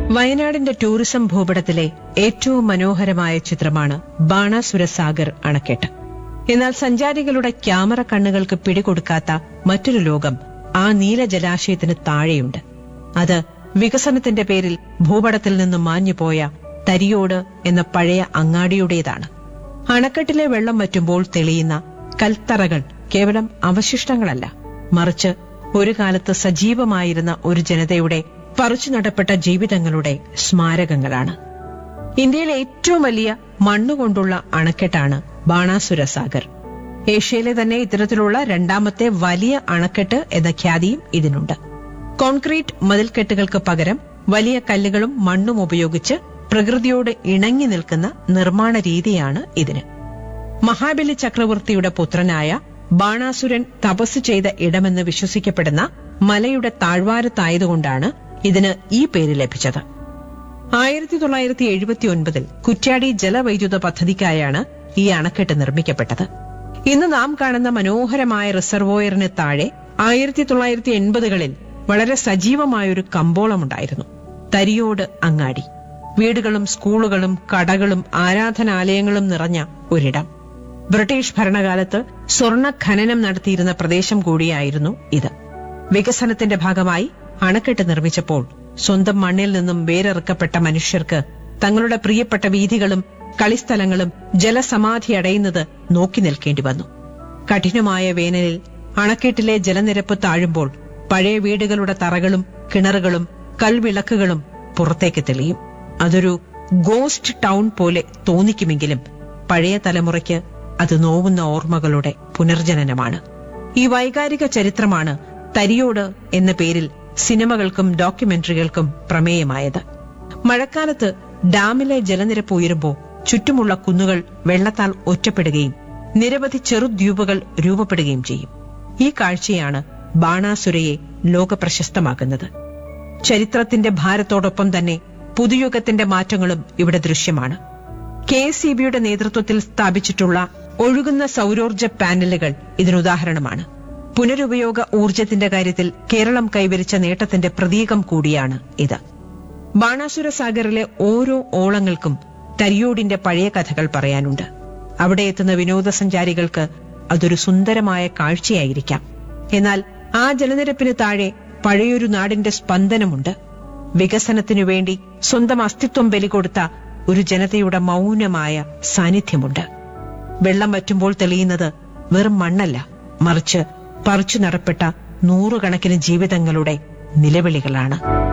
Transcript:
വയനാടിന്റെ ടൂറിസം ഭൂപടത്തിലെ ഏറ്റവും മനോഹരമായ ചിത്രമാണ് ബാണാസുര സാഗർ അണക്കെട്ട് എന്നാൽ സഞ്ചാരികളുടെ ക്യാമറ കണ്ണുകൾക്ക് പിടികൊടുക്കാത്ത മറ്റൊരു ലോകം ആ നീല ജലാശയത്തിന് താഴെയുണ്ട് അത് വികസനത്തിന്റെ പേരിൽ ഭൂപടത്തിൽ നിന്നും മാഞ്ഞുപോയ തരിയോട് എന്ന പഴയ അങ്ങാടിയുടേതാണ് അണക്കെട്ടിലെ വെള്ളം വറ്റുമ്പോൾ തെളിയുന്ന കൽത്തറകൾ കേവലം അവശിഷ്ടങ്ങളല്ല മറിച്ച് ഒരു കാലത്ത് സജീവമായിരുന്ന ഒരു ജനതയുടെ പറിച്ചു നടപ്പെട്ട ജീവിതങ്ങളുടെ സ്മാരകങ്ങളാണ് ഇന്ത്യയിലെ ഏറ്റവും വലിയ മണ്ണുകൊണ്ടുള്ള അണക്കെട്ടാണ് ബാണാസുര സാഗർ ഏഷ്യയിലെ തന്നെ ഇത്തരത്തിലുള്ള രണ്ടാമത്തെ വലിയ അണക്കെട്ട് എന്ന ഖ്യാതിയും ഇതിനുണ്ട് കോൺക്രീറ്റ് മതിൽക്കെട്ടുകൾക്ക് പകരം വലിയ കല്ലുകളും മണ്ണും ഉപയോഗിച്ച് പ്രകൃതിയോട് ഇണങ്ങി നിൽക്കുന്ന നിർമ്മാണ രീതിയാണ് ഇതിന് മഹാബലി ചക്രവർത്തിയുടെ പുത്രനായ ബാണാസുരൻ തപസ് ചെയ്ത ഇടമെന്ന് വിശ്വസിക്കപ്പെടുന്ന മലയുടെ താഴ്വാരത്തായതുകൊണ്ടാണ് ഇതിന് ഈ പേര് ലഭിച്ചത് ആയിരത്തി തൊള്ളായിരത്തി എഴുപത്തി ഒൻപതിൽ കുറ്റ്യാടി ജലവൈദ്യുത പദ്ധതിക്കായാണ് ഈ അണക്കെട്ട് നിർമ്മിക്കപ്പെട്ടത് ഇന്ന് നാം കാണുന്ന മനോഹരമായ റിസർവോയറിന് താഴെ ആയിരത്തി തൊള്ളായിരത്തി എൺപതുകളിൽ വളരെ സജീവമായൊരു കമ്പോളമുണ്ടായിരുന്നു തരിയോട് അങ്ങാടി വീടുകളും സ്കൂളുകളും കടകളും ആരാധനാലയങ്ങളും നിറഞ്ഞ ഒരിടം ബ്രിട്ടീഷ് ഭരണകാലത്ത് സ്വർണ്ണ ഖനനം നടത്തിയിരുന്ന പ്രദേശം കൂടിയായിരുന്നു ഇത് വികസനത്തിന്റെ ഭാഗമായി അണക്കെട്ട് നിർമ്മിച്ചപ്പോൾ സ്വന്തം മണ്ണിൽ നിന്നും വേരിറക്കപ്പെട്ട മനുഷ്യർക്ക് തങ്ങളുടെ പ്രിയപ്പെട്ട വീഥികളും കളിസ്ഥലങ്ങളും ജലസമാധി അടയുന്നത് നോക്കി നിൽക്കേണ്ടി വന്നു കഠിനമായ വേനലിൽ അണക്കെട്ടിലെ ജലനിരപ്പ് താഴുമ്പോൾ പഴയ വീടുകളുടെ തറകളും കിണറുകളും കൽവിളക്കുകളും പുറത്തേക്ക് തെളിയും അതൊരു ഗോസ്റ്റ് ടൗൺ പോലെ തോന്നിക്കുമെങ്കിലും പഴയ തലമുറയ്ക്ക് അത് നോവുന്ന ഓർമ്മകളുടെ പുനർജനനമാണ് ഈ വൈകാരിക ചരിത്രമാണ് തരിയോട് എന്ന പേരിൽ സിനിമകൾക്കും ഡോക്യുമെന്ററികൾക്കും പ്രമേയമായത് മഴക്കാലത്ത് ഡാമിലെ ജലനിരപ്പ് ഉയരുമ്പോൾ ചുറ്റുമുള്ള കുന്നുകൾ വെള്ളത്താൽ ഒറ്റപ്പെടുകയും നിരവധി ചെറുദ്വീപുകൾ രൂപപ്പെടുകയും ചെയ്യും ഈ കാഴ്ചയാണ് ബാണാസുരയെ ലോകപ്രശസ്തമാക്കുന്നത് ചരിത്രത്തിന്റെ ഭാരത്തോടൊപ്പം തന്നെ പുതുയുഗത്തിന്റെ മാറ്റങ്ങളും ഇവിടെ ദൃശ്യമാണ് കെ എസ് ഇ ബിയുടെ നേതൃത്വത്തിൽ സ്ഥാപിച്ചിട്ടുള്ള ഒഴുകുന്ന സൗരോർജ്ജ പാനലുകൾ ഇതിനുദാഹരണമാണ് പുനരുപയോഗ ഊർജത്തിന്റെ കാര്യത്തിൽ കേരളം കൈവരിച്ച നേട്ടത്തിന്റെ പ്രതീകം കൂടിയാണ് ഇത് ബാണാസുര സാഗറിലെ ഓരോ ഓളങ്ങൾക്കും തരിയോടിന്റെ പഴയ കഥകൾ പറയാനുണ്ട് അവിടെ എത്തുന്ന വിനോദസഞ്ചാരികൾക്ക് അതൊരു സുന്ദരമായ കാഴ്ചയായിരിക്കാം എന്നാൽ ആ ജലനിരപ്പിന് താഴെ പഴയൊരു നാടിന്റെ സ്പന്ദനമുണ്ട് വികസനത്തിനു വേണ്ടി സ്വന്തം അസ്തിത്വം ബലികൊടുത്ത ഒരു ജനതയുടെ മൗനമായ സാന്നിധ്യമുണ്ട് വെള്ളം വറ്റുമ്പോൾ തെളിയുന്നത് വെറും മണ്ണല്ല മറിച്ച് പറിച്ചു നടപ്പെട്ട നൂറുകണക്കിന് ജീവിതങ്ങളുടെ നിലവിളികളാണ്